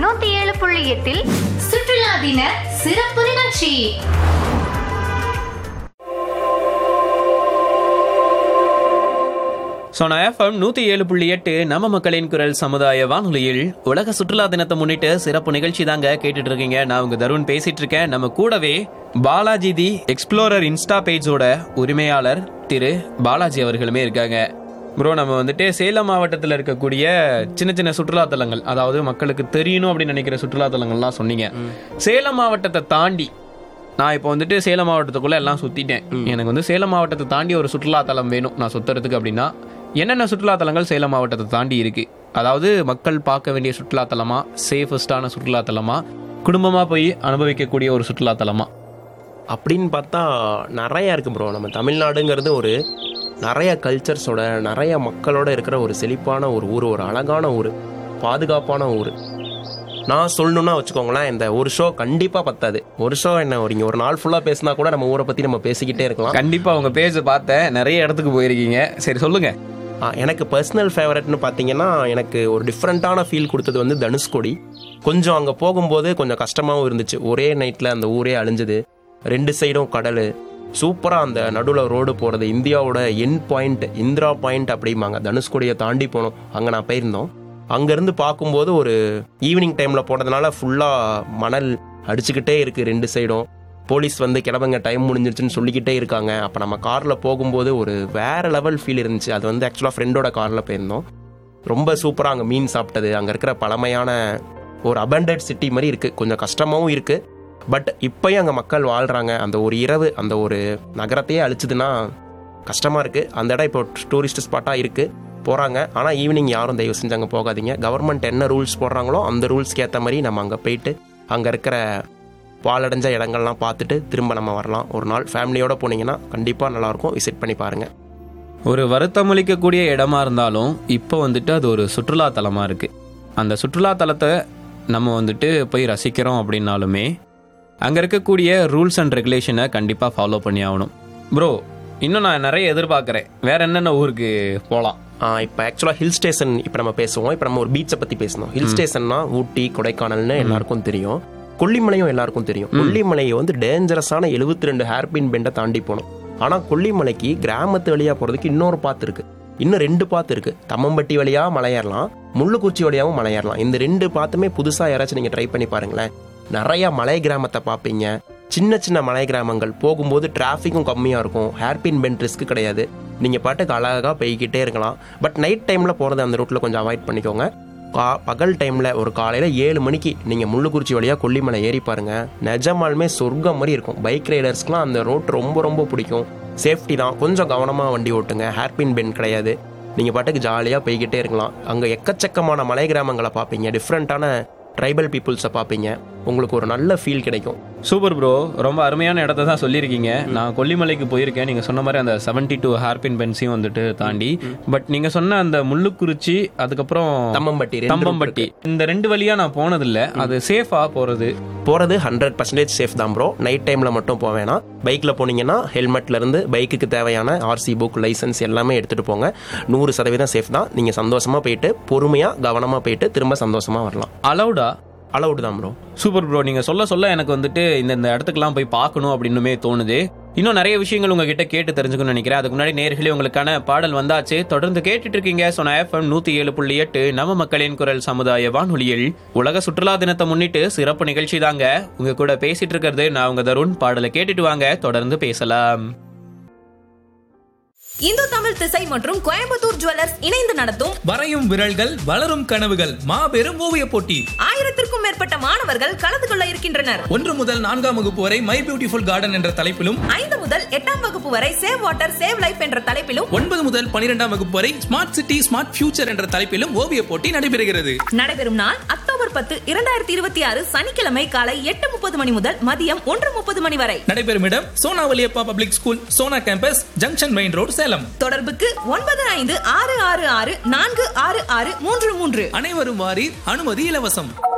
நூத்தி ஏழு புள்ளி எட்டில் சுற்றுலா தின சிறப்பு நிகழ்ச்சி சோனா எஃப்எம் நூத்தி ஏழு புள்ளி எட்டு நம்ம மக்களின் குரல் சமுதாய வானொலியில் உலக சுற்றுலா தினத்தை முன்னிட்டு சிறப்பு நிகழ்ச்சி தாங்க கேட்டுட்டு இருக்கீங்க நான் உங்க தருண் பேசிட்டு இருக்கேன் நம்ம கூடவே பாலாஜி தி எக்ஸ்ப்ளோரர் இன்ஸ்டா பேஜோட உரிமையாளர் திரு பாலாஜி அவர்களுமே இருக்காங்க ப்ரோ நம்ம வந்துட்டு சேலம் மாவட்டத்தில் இருக்கக்கூடிய சின்ன சின்ன சுற்றுலா தலங்கள் அதாவது மக்களுக்கு தெரியணும் அப்படின்னு நினைக்கிற சுற்றுலா தலங்கள்லாம் சொன்னீங்க சேலம் மாவட்டத்தை தாண்டி நான் இப்போ வந்துட்டு சேலம் மாவட்டத்துக்குள்ள எல்லாம் சுத்திட்டேன் எனக்கு வந்து சேலம் மாவட்டத்தை தாண்டி ஒரு சுற்றுலா தலம் வேணும் நான் சுத்துறதுக்கு அப்படின்னா என்னென்ன சுற்றுலா தலங்கள் சேலம் மாவட்டத்தை தாண்டி இருக்கு அதாவது மக்கள் பார்க்க வேண்டிய சுற்றுலா தலமா சேஃபஸ்டான சுற்றுலா தலமா குடும்பமா போய் அனுபவிக்கக்கூடிய ஒரு சுற்றுலா தலமா அப்படின்னு பார்த்தா நிறைய இருக்கு ப்ரோ நம்ம தமிழ்நாடுங்கிறது ஒரு நிறைய கல்ச்சர்ஸோட நிறைய மக்களோட இருக்கிற ஒரு செழிப்பான ஒரு ஊர் ஒரு அழகான ஊர் பாதுகாப்பான ஊர் நான் சொல்லணும்னா வச்சுக்கோங்களேன் இந்த ஒரு ஷோ கண்டிப்பாக பத்தாது ஒரு ஷோ என்ன ஒரு இங்க ஒரு நாள் ஃபுல்லாக பேசினா கூட நம்ம ஊரை பற்றி நம்ம பேசிக்கிட்டே இருக்கலாம் கண்டிப்பா உங்க பேஜ் பார்த்தேன் நிறைய இடத்துக்கு போயிருக்கீங்க சரி சொல்லுங்க ஆ, எனக்கு பர்சனல் ஃபேவரட்னு பார்த்தீங்கன்னா எனக்கு ஒரு டிஃப்ரெண்ட்டான ஃபீல் கொடுத்தது வந்து தனுஷ்கோடி கொஞ்சம் அங்கே போகும்போது கொஞ்சம் கஷ்டமாகவும் இருந்துச்சு ஒரே நைட்டில் அந்த ஊரே அழிஞ்சது ரெண்டு சைடும் கடல் சூப்பராக அந்த நடுவில் ரோடு போகிறது இந்தியாவோட என் பாயிண்ட் இந்திரா பாயிண்ட் அப்படிம்பாங்க தனுஷ்கோடியை தாண்டி போனோம் அங்கே நான் போயிருந்தோம் அங்கேருந்து பார்க்கும்போது ஒரு ஈவினிங் டைமில் போனதுனால ஃபுல்லாக மணல் அடிச்சுக்கிட்டே இருக்குது ரெண்டு சைடும் போலீஸ் வந்து கிளம்புங்க டைம் முடிஞ்சிருச்சுன்னு சொல்லிக்கிட்டே இருக்காங்க அப்போ நம்ம காரில் போகும்போது ஒரு வேற லெவல் ஃபீல் இருந்துச்சு அது வந்து ஆக்சுவலாக ஃப்ரெண்டோட காரில் போயிருந்தோம் ரொம்ப சூப்பராக அங்கே மீன் சாப்பிட்டது அங்கே இருக்கிற பழமையான ஒரு அபண்டட் சிட்டி மாதிரி இருக்குது கொஞ்சம் கஷ்டமாகவும் இருக்குது பட் இப்போயும் அங்கே மக்கள் வாழ்கிறாங்க அந்த ஒரு இரவு அந்த ஒரு நகரத்தையே அழிச்சதுன்னா கஷ்டமாக இருக்குது அந்த இடம் இப்போ டூரிஸ்ட் ஸ்பாட்டாக இருக்குது போகிறாங்க ஆனால் ஈவினிங் யாரும் தயவு செஞ்சு அங்கே போகாதீங்க கவர்மெண்ட் என்ன ரூல்ஸ் போடுறாங்களோ அந்த ரூல்ஸ்க்கு ஏற்ற மாதிரி நம்ம அங்கே போயிட்டு அங்கே இருக்கிற பாலடைஞ்ச இடங்கள்லாம் பார்த்துட்டு திரும்ப நம்ம வரலாம் ஒரு நாள் ஃபேமிலியோட போனீங்கன்னா கண்டிப்பாக நல்லாயிருக்கும் விசிட் பண்ணி பாருங்கள் ஒரு வருத்தமளிக்கக்கூடிய இடமா இருந்தாலும் இப்போ வந்துட்டு அது ஒரு சுற்றுலா தலமா இருக்கு அந்த சுற்றுலா தலத்தை நம்ம வந்துட்டு போய் ரசிக்கிறோம் அப்படின்னாலுமே அங்க இருக்கக்கூடிய ரூல்ஸ் அண்ட் ரெகுலேஷனை கண்டிப்பா ஃபாலோ பண்ணி ஆகணும் ப்ரோ இன்னும் நான் நிறைய எதிர்பார்க்குறேன் வேற என்னென்ன ஊருக்கு போகலாம் இப்போ ஆக்சுவலாக ஹில் ஸ்டேஷன் இப்போ நம்ம பேசுவோம் இப்போ நம்ம ஒரு பீச்சை பற்றி பேசணும் ஹில் ஸ்டேஷன்னா ஊட்டி கொடைக்கானல்னு எல்லாருக்கும் தெரியும் கொல்லிமலையும் எல்லாருக்கும் தெரியும் கொல்லிமலையை வந்து டேஞ்சரஸான எழுபத்தி ரெண்டு ஹேர்பின் பெண்டை தாண்டி போகணும் ஆனால் கொல்லிமலைக்கு கிராமத்து வழியாக போகிறதுக்கு இன்னொரு பாத்து இருக்கு இன்னும் ரெண்டு பாத்து இருக்கு தம்மம்பட்டி வழியாக மலையேறலாம் முள்ளுக்குச்சி வழியாகவும் மலையேறலாம் இந்த ரெண்டு பாத்துமே புதுசாக யாராச்சும் நீங்கள் ட்ரை பண்ணி பாருங்களேன் நிறைய மலை கிராமத்தை பார்ப்பீங்க சின்ன சின்ன மலை கிராமங்கள் போகும்போது டிராஃபிக்கும் கம்மியாக இருக்கும் ஹேர்பின் பெண்ட் ரிஸ்க் கிடையாது நீங்கள் பாட்டுக்கு அழகாக போய்கிட்டே இருக்கலாம் பட் நைட் டைமில் போகிறது அந்த ரூட்டில் கொஞ்சம் அவாய்ட் பண்ணிக்கோங்க கா- பகல் டைமில் ஒரு காலையில் ஏழு மணிக்கு நீங்கள் முள்ளுக்குறிச்சி வழியாக கொல்லிமலை ஏறி பாருங்க நிஜமாலுமே சொர்க்கம் மாதிரி இருக்கும் பைக் ரைடர்ஸ்க்குலாம் அந்த ரோட் ரொம்ப ரொம்ப பிடிக்கும் சேஃப்டி தான் கொஞ்சம் கவனமாக வண்டி ஓட்டுங்க ஹேர்பின் பெண்ட் கிடையாது நீங்கள் பாட்டுக்கு ஜாலியாக போய்கிட்டே இருக்கலாம் அங்கே எக்கச்சக்கமான மலை கிராமங்களை பார்ப்பீங்க டிஃப்ரெண்ட்டான ட்ரைபல் பீப்புள்ஸை பார்ப்பீங்க உங்களுக்கு ஒரு நல்ல ஃபீல் கிடைக்கும் சூப்பர் ப்ரோ ரொம்ப அருமையான இடத்த தான் சொல்லியிருக்கீங்க நான் கொல்லிமலைக்கு போயிருக்கேன் நீங்க சொன்ன மாதிரி அந்த 72 டூ ஹேர்பின் பென்ஸையும் வந்துட்டு தாண்டி பட் நீங்க சொன்ன அந்த முள்ளுக்குறிச்சி அதுக்கப்புறம் தம்மம்பட்டி ரெண்டு route தம்பம்பட்டி இந்த ரெண்டு வழியா நான் போனதில்ல அது சேஃபா போறது போகிறது ஹண்ட்ரட் பர்சன்டேஜ் சேஃப் தான் ப்ரோ நைட் டைமில் மட்டும் போக வேணாம் பைக்கில் போனீங்கன்னா ஹெல்மெட்ல இருந்து பைக்குக்கு தேவையான ஆர்சி புக் லைசன்ஸ் எல்லாமே எடுத்துகிட்டு போங்க நூறு சதவீதம் சேஃப் தான் நீங்கள் சந்தோஷமாக போயிட்டு பொறுமையாக கவனமாக போயிட்டு திரும்ப சந்தோஷமாக வரலாம் அலௌடா அலௌடு தான் ப்ரோ சூப்பர் ப்ரோ நீங்க சொல்ல சொல்ல எனக்கு வந்துட்டு இந்த இந்த இடத்துக்குலாம் போய் பார்க்கணும் அப்படின்னுமே தோணுது இன்னும் நிறைய விஷயங்கள் உங்ககிட்ட கேட்டு தெரிஞ்சுக்கணும்னு நினைக்கிறேன் அதுக்கு முன்னாடி நேர்களே உங்களுக்கான பாடல் வந்தாச்சு தொடர்ந்து கேட்டுட்டு இருக்கீங்க சொன்ன எஃப்எம் நூத்தி ஏழு புள்ளி எட்டு நம்ம மக்களின் குரல் சமுதாய வானொலியில் உலக சுற்றுலா தினத்தை முன்னிட்டு சிறப்பு நிகழ்ச்சி தாங்க உங்க கூட பேசிட்டு இருக்கிறது நான் உங்க தருண் பாடலை கேட்டுட்டு வாங்க தொடர்ந்து பேசலாம் இந்து தமிழ் திசை மற்றும் கோயம்புத்தூர் ஜுவல்லர்ஸ் இணைந்து நடத்தும் வரையும் விரல்கள் வளரும் கனவுகள் மாபெரும் ஓவிய போட்டி ஆயிரத்திற்கும் மேற்பட்ட மாணவர்கள் கலந்து கொள்ள இருக்கின்றனர் ஒன்று முதல் நான்காம் வகுப்பு வரை மை பியூட்டிஃபுல் கார்டன் என்ற தலைப்பிலும் ஐந்து முதல் எட்டாம் வகுப்பு வரை சேவ் வாட்டர் சேவ் லைஃப் என்ற தலைப்பிலும் ஒன்பது முதல் பனிரெண்டாம் வகுப்பு வரை ஸ்மார்ட் சிட்டி ஸ்மார்ட் ஃபியூச்சர் என்ற தலைப்பிலும் ஓவிய போட்டி நடைபெறுகிறது நடைபெறும் நாள் அக்டோபர் பத்து இரண்டாயிரத்தி இருபத்தி ஆறு சனிக்கிழமை காலை எட்டு முப்பது மணி முதல் மதியம் ஒன்று முப்பது மணி வரை நடைபெறும் இடம் Sona Valliappa public school Sona campus junction main road Salem தொடர்புக்கு ஒன்பது ஐந்து ஆறு ஆறு ஆறு நான்கு ஆறு ஆறு மூன்று மூன்று அனைவரும் வாரி அனுமதி இலவசம்